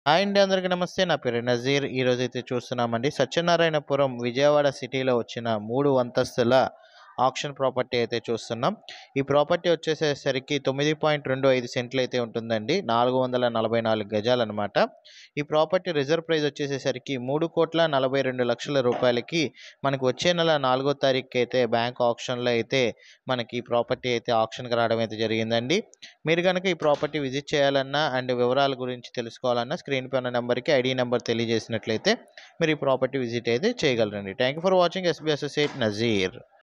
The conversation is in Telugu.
హాయ్ అండి అందరికీ నమస్తే నా పేరు నజీర్ ఈరోజైతే చూస్తున్నామండి సత్యనారాయణపురం విజయవాడ సిటీలో వచ్చిన మూడు అంతస్తుల ఆక్షన్ ప్రాపర్టీ అయితే చూస్తున్నాం ఈ ప్రాపర్టీ వచ్చేసేసరికి తొమ్మిది పాయింట్ రెండు ఐదు సెంట్లు అయితే ఉంటుందండి నాలుగు వందల నలభై నాలుగు గజాలు అనమాట ఈ ప్రాపర్టీ రిజర్వ్ ప్రైస్ వచ్చేసేసరికి మూడు కోట్ల నలభై రెండు లక్షల రూపాయలకి మనకు వచ్చే నెల నాలుగో తారీఖుకి అయితే బ్యాంక్ ఆప్షన్లో అయితే మనకి ఈ ప్రాపర్టీ అయితే ఆప్షన్కి రావడం అయితే జరిగిందండి మీరు కనుక ఈ ప్రాపర్టీ విజిట్ చేయాలన్నా అండ్ వివరాల గురించి తెలుసుకోవాలన్నా స్క్రీన్ పై ఉన్న నెంబర్కి ఐడి నెంబర్ తెలియజేసినట్లయితే మీరు ఈ ప్రాపర్టీ విజిట్ అయితే చేయగలరండి thank you for watching SB associate Nazir